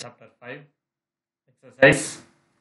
chapter 5, exercise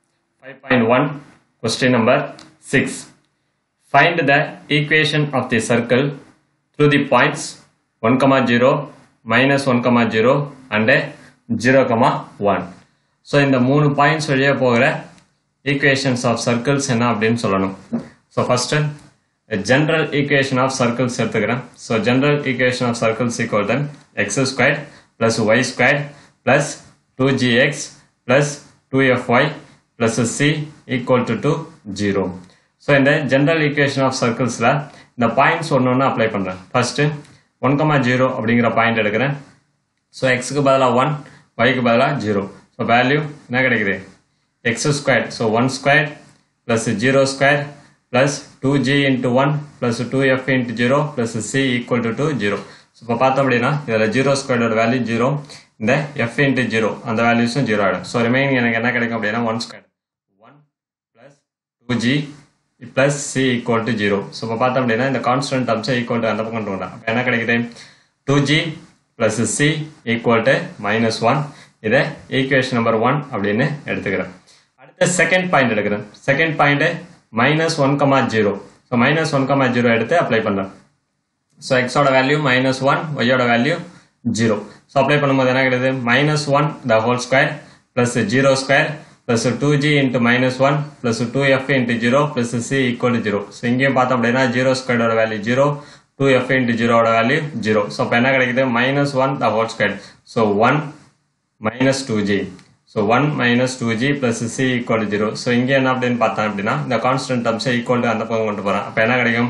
5.1, question number 6. Find the equation of the circle through the points 1, comma 0, minus 1, comma 0 and 0, comma 1. So இந்த மூணு points வழியாக போகிற equations of circles என்ன அப்படின்னு சொல்லணும் so first general equation of circles எடுத்துக்கிறேன் so general equation of circles equal தன் X square plus Y square plus two G X plus two F Y plus C equal to to zero so இந்த general equation of சர்க்கிள்ஸில் இந்த points ஒன்று ஒன்று apply பண்ணுறேன் first one comma zero அப்படிங்கிற point எடுக்கிறேன் so எக்ஸுக்கு பதிலாக ஒன் ஒய்க்கு பதிலாக ஜீரோ ஸோ வேல்யூ என்ன கிடைக்குது X square so one square plus zero square plus two G into one plus two F into zero plus C equal to to zero so இப்போ பார்த்தோம் அப்படின்னா இதில் ஜீரோ ஸ்கொயரோட வேல்யூ ஜீரோ இந்த F into zero அந்த வேல்யூஸும் zero ஆகிடும் so remaining எனக்கு என்ன கிடைக்கும் அப்படின்னா one square one plus two G plus C equal to zero so இப்போ பார்த்தோம் அப்படின்னா இந்த கான்ஸ்டன்ட் டம்ஸை ஈக்குவல் டு அந்த பக்கம் கொண்டு வரலாம் அப்போ என்ன கிடைக்குது two G plus C equal to minus one இதை ஈக்குவேஷன் நம்பர் ஒன் அப்படின்னு எடுத்துக்கிறேன் அடுத்த செகண்ட் பாயிண்ட் எடுக்கிறேன் second point minus one comma zero so minus one comma zero எடுத்து அப்ளை பண்ணுறேன் ஸோ எக்ஸோட வேல்யூ மைனஸ் ஒன் ஒய்யோட வேல்யூ ஜீரோ ஸோ அப்ளை பண்ணும்போது என்ன கிடையாது minus one the whole square plus zero square plus two G into minus one plus two F into zero plus C equal zero so இங்கேயும் பார்த்தோம் அப்படின்னா zero ஸ்கொயரோட value zero two F into ஜீரோட value zero so இப்போ என்ன கிடைக்குது minus one the whole square so one minus two G so one minus two G plus C equal zero so இங்கே என்ன அப்படின்னு பார்த்தோம் அப்படின்னா இந்த கான்ஸ்டன்ட் டம்ஸை ஈக்குவல் டு அந்த பக்கம் கொண்டு போகிறேன் அப்போ என்ன கிடைக்கும்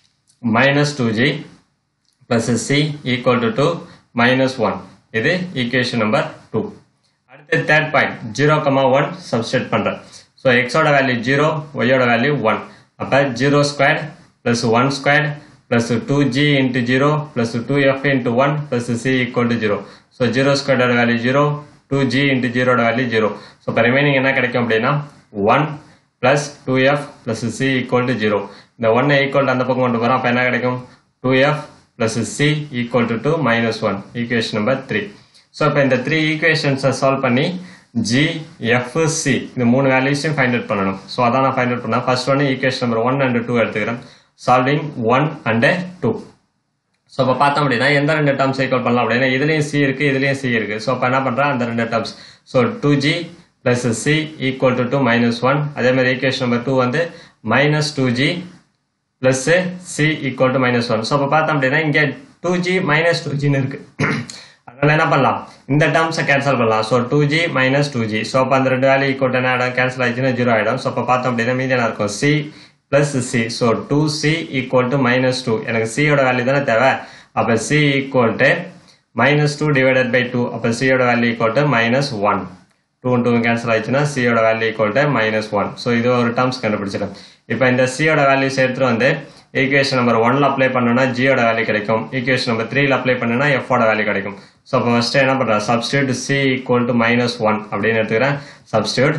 minus two G plus C equal to to minus one இது ஈக்குவேஷன் நம்பர் டூ அடுத்து third point zero comma one substitute பண்ணுறேன் ஸோ எக்ஸோட வேல்யூ ஜீரோ ஒய்யோட வேல்யூ ஒன் அப்போ zero square plus one square plus two G into zero plus two F into one plus C equal to zero so zero ஸ்கொயரோட value zero two G into ஜீரோட value zero so இப்போ remaining என்ன கிடைக்கும் அப்படின்னா one plus two F plus C equal to zero இந்த ஒன்னை equal அந்த பக்கம் கொண்டு போகிறோம் அப்போ என்ன கிடைக்கும் two F plus C equal to to minus one equation number three so இப்போ இந்த த்ரீ ஈக்குவேஷன்ஸை சால்வ் பண்ணி ஜி எஃப் சி இந்த மூணு வேல்யூஸையும் ஃபைண்ட் அவுட் பண்ணணும் ஸோ அதான் நான் ஃபைண்ட் அவுட் பண்ணேன் ஃபர்ஸ்ட் ஒன்று equation number one and two எடுத்துக்கிறேன் solving one and two so இப்போ பார்த்தோம் அப்படின்னா எந்த ரெண்டு டேர்ம்ஸ் ஈக்குவல் பண்ணலாம் அப்படின்னா இதுலேயும் சி இருக்குது இதுலேயும் சி இருக்குது ஸோ இப்போ என்ன பண்ணுறேன் அந்த ரெண்டு terms so two G plus C equal to to minus one அதே மாதிரி ஈக்குவேஷன் நம்பர் டூ வந்து minus two G plus C equal to minus one so இப்போ பார்த்தோம் அப்படின்னா இங்கே டூ ஜி மைனஸ் டூ ஜின்னு இருக்குது அதனால என்ன பண்ணலாம் இந்த டேர்ம்ஸை கேன்சல் பண்ணலாம் so two G minus two G so அப்போ அந்த ரெண்டு வேல்யூ ஈக்குவல் என்ன ஆகிடும் கேன்சல் ஆயிடுச்சுன்னா ஜீரோ ஆகிடும் ஸோ இப்போ பார்த்தோம் அப்படின்னா மீதி என்ன இருக்கும் C plus C so two C equal to minus two எனக்கு சியோட வேல்யூ தானே தேவை அப்போ C equal to minus two divided by two அப்போ சியோட value equal to minus one two two cancel ஆயிடுச்சுன்னா சியோட value equal to minus one so இது ஒரு டேர்ம்ஸ் கண்டுபிடிச்சிடும் இப்போ இந்த சியோட வேல்யூஸ் எடுத்துட்டு வந்து ஈக்குவேஷன் நம்பர் ஒன்ல அப்ளை பண்ணோம்னா ஜியோட வேல்யூ கிடைக்கும் ஈக்குவேஷன் நம்பர் த்ரீல அப்ளை பண்ணோம்னா எஃபோட வேல்யூ கிடைக்கும் ஸோ அப்போ ஃபர்ஸ்ட் என்ன பண்ணுறேன் substitute C equal to minus one அப்படின்னு எடுத்துக்கிறேன் substitute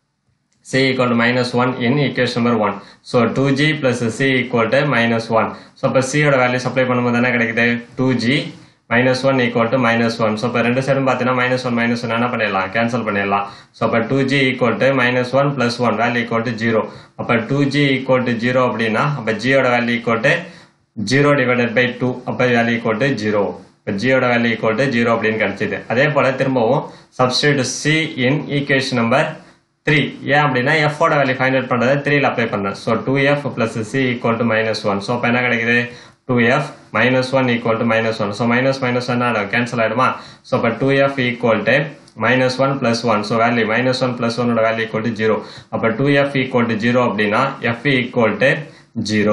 c equal to minus 1 in equation number 1. So 2g plus c equal to minus 1. So இப்போ c ஓட வேல்யூ சப்ளை பண்ணும்போது என்ன கிடைக்குது 2g minus 1 equal to minus 1. So இப்போ ரெண்டு சைடும் பார்த்தீங்கன்னா minus 1 minus 1 என்ன பண்ணிடலாம் கேன்சல் பண்ணிடலாம் ஸோ அப்போ 2g equal to minus 1 plus 1 value equal to 0. அப்போ 2g equal to 0 அப்படின்னா அப்போ g ஓட value equal to 0 divided by 2 அப்போ வேல்யூ equal to 0. இப்போ g ஓட வேல்யூ equal to 0 அப்படின்னு கிடைச்சிது அதே போல திரும்பவும் substitute c in equation number three ஏன் அப்படின்னா எஃபோட வேல்யூ ஃபைண்ட் அவுட் பண்ணுறது த்ரீல அப்ளை பண்ணுறேன் so two F plus C equal to minus one so இப்போ என்ன கிடைக்குது two F minus one equal to minus one so minus minus one ஆகிடும் cancel ஆகிடுமா ஸோ இப்போ two F equal to minus one plus one so value minus one plus ஒனோட value equal to zero அப்போ two F equal to zero அப்படின்னா F equal to zero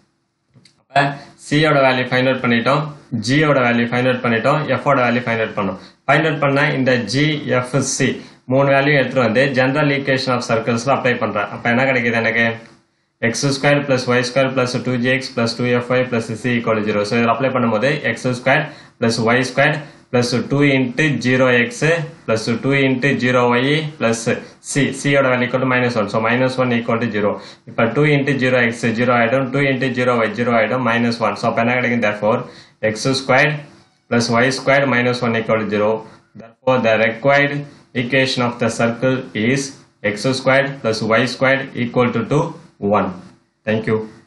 அப்போ சியோட value find out பண்ணிட்டோம் ஜியோட value find out பண்ணிட்டோம் எஃபோட value find out பண்ணோம் find out பண்ண இந்த ஜி எஃப் சி மூணு வேல்யூ எடுத்துட்டு வந்து ஜென்ரல் ஈக்குவேஷன் ஆஃப் சர்க்கிள்ஸ்ல அப்ளை பண்றேன் அப்ப என்ன கிடைக்குது எனக்கு X square plus Y square plus two G X plus two F Y plus C equal zero so இதில் அப்ளை பண்ணும்போது X square plus Y square plus two into zero X plus two into zero Y plus C சியோட value equal to minus one so minus one equal to zero இப்போ two into zero X zero ஆகிடும் two into zero Y zero ஆகிடும் minus one so அப்போ என்ன கிடைக்கும் therefore X square plus Y square minus one equal to zero therefore the required equation of the circle is x squared plus y squared equal to, to 1. Thank you.